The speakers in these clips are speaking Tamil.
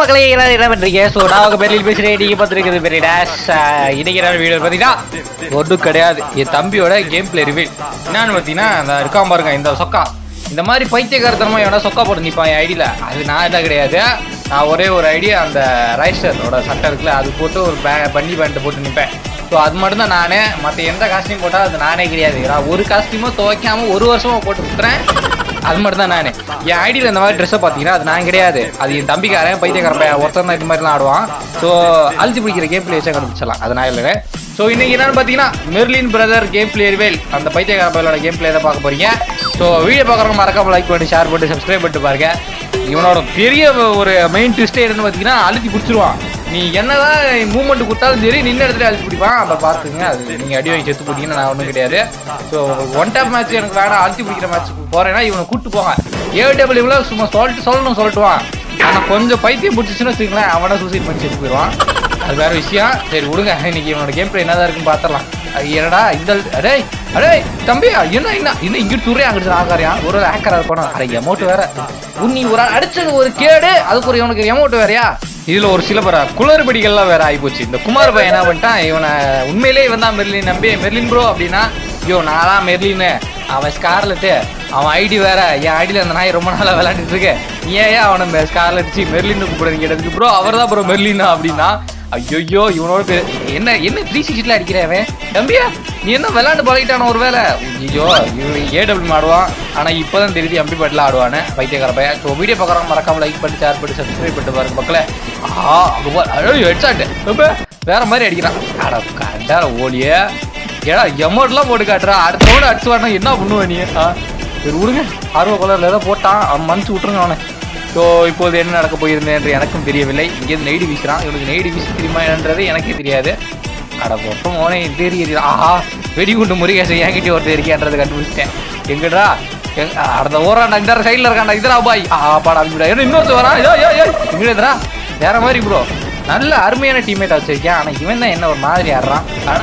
மக்களே எல்லாரும் என்ன பண்றீங்க ஸோ நான் உங்க பெரிய பேசுறேன் நீங்க பார்த்துருக்கிறது பெரிய டேஷ் இன்னைக்கு என்ன வீடியோ பார்த்தீங்கன்னா ஒன்றும் கிடையாது என் தம்பியோட கேம் பிளே ரிவீல் என்னன்னு பார்த்தீங்கன்னா அந்த இருக்காம பாருங்க இந்த சொக்கா இந்த மாதிரி பைத்தியக்காரத்தனமா எவனா சொக்கா போட்டு நிற்பான் என் ஐடியில் அது நான் என்ன கிடையாது நான் ஒரே ஒரு ஐடியா அந்த ரைஸ்டரோட சட்டை இருக்குல்ல அது போட்டு ஒரு பே பன்னி பேண்ட்டை போட்டு நிற்பேன் ஸோ அது மட்டும் தான் நானே மற்ற எந்த காஸ்டியூம் போட்டால் அது நானே கிடையாது நான் ஒரு காஸ்டியூமும் துவைக்காம ஒரு வருஷமா போட்டு சுற்றுறேன் அது மட்டும் தான் நான் என் ஐடியில் இந்த மாதிரி ட்ரெஸ்ஸை பார்த்தீங்கன்னா அது நான் கிடையாது அது என் தம்பிக்காரன் பைத்தியக்காரன் பையன் ஒருத்தன் தான் இது மாதிரிலாம் ஆடுவான் ஸோ அழிச்சு பிடிக்கிற கேம் பிளே வச்சா கண்டுபிடிச்சலாம் அது நான் இல்லை ஸோ இன்னைக்கு என்னன்னு பார்த்தீங்கன்னா Merlin brother game play reveal அந்த பைத்தியக்கார பையனோட கேம் பிளே தான் பார்க்க போறீங்க ஸோ வீடியோ பார்க்குறவங்க மறக்காம லைக் பண்ணி ஷேர் பண்ணி சப்ஸ்கிரைப் பண்ணிட்டு பாருங்க இவனோட பெரிய ஒரு மெயின் ட்விஸ்டே இருந்து பார்த்தீங்கன்னா அழுத்தி பிடிச்சிருவான் நீ என்னதான் மூவ்மெண்ட் கொடுத்தாலும் சரி நின்ன இடத்துல அழுத்தி பிடிப்பான் அதை பார்த்துங்க அது நீங்கள் அடி வாங்கி செத்து போட்டீங்கன்னா நான் ஒன்றும் கிடையாது ஸோ ஒன் டாப் மேட்ச் எனக்கு வேணாம் அழுத்தி பிடிக்கிற மேட்ச் போறேன்னா இவனை கூட்டு போங்க ஏடபிள்யூல சும்மா சொல்லிட்டு சொல்லணும் சொல்லிட்டுவான் ஆனால் கொஞ்சம் பைத்தியம் பிடிச்சிச்சுன்னு வச்சுக்கங்களேன் அவனை சூசைட் பண்ணி செத்து போயிடுவான் அது வேற விஷயம் சரி விடுங்க இன்னைக்கு இவனோட கேம் பிளே என்னதான் இருக்குன்னு பார்த்துடலாம் அது என்னடா இந்த அடே அடே தம்பி என்ன என்ன இன்னும் இங்கிட்டு துறை அங்கிட்டு ஆகாரியா ஒரு ஹேக்கரா இருப்பானோ அரை அமௌண்ட் வேற உன் நீ ஒரு அடிச்சது ஒரு கேடு அதுக்கு ஒரு இவனுக்கு அமௌண்ட் வேறயா இதுல ஒரு சில பர குளறுபடிகள்லாம் வேற ஆயிப்போச்சு இந்த குமார் பையன் என்ன பண்ணிட்டான் இவனை உண்மையிலேயே இவன் தான் மெர்லின் நம்பி மெர்லின் ப்ரோ அப்படின்னா ஐயோ நான் தான் மெர்லின்னு அவன் ஸ்கார்லெட்டு அவன் ஐடி வேற என் ஐடியில் அந்த நாய் ரொம்ப நாளாக விளையாண்டுட்டு இருக்கு ஏன் அவனை ஸ்கார்லெட் சி மெர்லின்னு கூப்பிடுறீங்க கேட்டதுக்கு ப்ரோ அவர் தான் ப்ரோ மெர்லினா அப்படின்னா ஐயோ இவனோட பேர் என்ன என்ன த்ரீ சிக்ஸ்டில் அடிக்கிறவன் தம்பியா நீ என்ன விளையாண்டு பழகிட்டான ஒரு வேலை ஐயோ இவன் ஏடபிள்யூ ஆடுவான் ஆனால் இப்போ தான் தெரியுது எம்பி பாட்டில் ஆடுவானு பைத்தியக்கார பையன் ஸோ வீடியோ பார்க்குறவங்க மறக்காம லைக் பண்ணி ஷேர் பண்ணி சப்ஸ்கிரைப் பண்ணிட்டு பாருங்க மக்களே ஆ ஹெட்ஷாட் வேற மாதிரி அடிக்கிறான் அட கண்டார ஓலியே ஏடா எமௌண்ட்லாம் போட்டு காட்டுறா அடுத்தவனோட அடிச்சு வரணும் என்ன பண்ணுவ நீ ஆ சரி விடுங்க ஆர்வ கலரில் ஏதோ போட்டான் அவன் மன்னிச்சு விட்டுருங்க அவனை ஸோ இப்போது என்ன நடக்க போயிருந்தேன் என்று எனக்கும் தெரியவில்லை இங்கேருந்து நெய்டி வீசுறான் இவனுக்கு நெய்டி வீச தெரியுமா என்னன்றது எனக்கே தெரியாது அட பொப்ப மோனே தெரியல ஆஹா வெடிகுண்டு முருகேசன் என்கிட்ட ஒருத்தர் இருக்கியான்றதை கண்டுபிடிச்சிட்டேன் எங்கடா எங்க அடுத்த ஓராண்டா இந்த சைடில் இருக்காண்டா இதரா பாய் ஆ பாடா அப்படிடா ஏன்னா இன்னொருத்தர் வரான் ஐயோ ஐயோ எங்கடா வேற மாதிரி ப்ரோ நல்ல அருமையான டீம்மேட் வச்சிருக்கேன் ஆனால் இவன் தான் என்ன ஒரு மாதிரி ஆடுறான்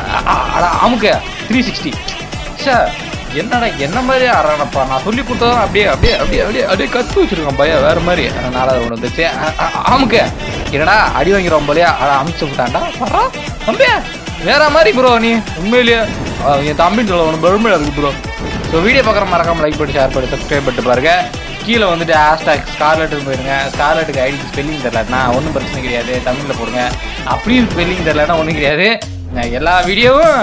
அட அமுக்கு த்ரீ சிக்ஸ்டி சார் என்னடா என்ன மாதிரி ஆடுறானப்பா நான் சொல்லி கொடுத்ததும் அப்படியே அப்படியே அப்படியே அப்படியே அப்படியே கற்று வச்சிருக்கேன் பையன் வேற மாதிரி நாலாவது ஒன்று வந்துச்சு அமுக்கு என்னடா அடி வாங்கிறோம் போலயா அட அமுச்சு விட்டான்டா வர்றா தம்பி வேற மாதிரி ப்ரோ நீ உண்மையிலேயே அஹ் என் தம்பின்னு சொல்ல ஒன்று பெருமையாக இருக்கு ப்ரோ ஸோ வீடியோ பார்க்குற மறக்காம லைக் பண்ணி ஷேர் பண்ணி சப்ஸ்கிரைப் பண்ணிட்டு பாருங்க கீழே வந்துட்டு ஹேஷ்டாக் ஸ்கார்லெட் போயிருங்க ஸ்கார்லெட்டுக்கு ஐடிக்கு ஸ்பெல்லிங் தெரியலனா ஒன்றும் பிரச்சனை கிடையாது தமிழில் போடுங்க அப்படியும் ஸ்பெல்லிங் தெரியலனா ஒன்றும் கிடையாது நான் எல்லா வீடியோவும்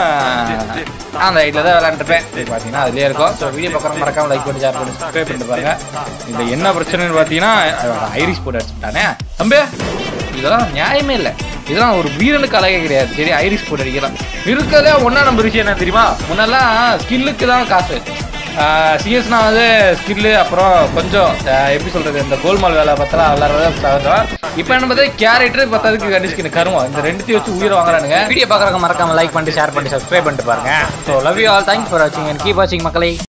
அந்த ஐடியில் தான் விளாண்டுருப்பேன் பார்த்தீங்கன்னா அதுலேயே இருக்கும் ஸோ வீடியோ பார்க்குற மறக்காம லைக் பண்ணி ஷேர் பண்ணி சப்ஸ்கிரைப் பண்ணிட்டு பாருங்க இந்த என்ன பிரச்சனைன்னு பார்த்தீங்கன்னா ஐரிஸ் போட்டு அடிச்சுட்டானே தம்பி இதெல்லாம் நியாயமே இல்லை இதெல்லாம் ஒரு வீரனுக்கு அழகே கிடையாது சரி ஐரிஸ் போட்டு அடிக்கலாம் இருக்கிறதே ஒன்றா நம்பர் விஷயம் என்ன தெரியுமா முன்னெல்லாம் ஸ்கில்லுக்கு தான் காசு சிஎஸ்னா வந்து ஸ்கில்லு அப்புறம் கொஞ்சம் ஆஹ் எப்படி சொல்றது இந்த கோல்மால் வேலை பார்த்தா விளாட்றத சகஜம் இப்போ என்ன பார்த்தா கேரக்டர் பத்தாதுக்கு கண்டிஸ்கின் கருவம் இந்த ரெண்டுத்தையும் வச்சு உயிரை வாங்குறானுங்க வீடியோ பார்க்குறவங்க மறக்காம லைக் பண்ணிட்டு ஷேர் பண்ணி சப்ஸ்கிரைப் பண்ணிட்டு பாருங்க so love you all thanks for வாட்சிங் அண்ட் கீப் வாட்சிங் மக்களை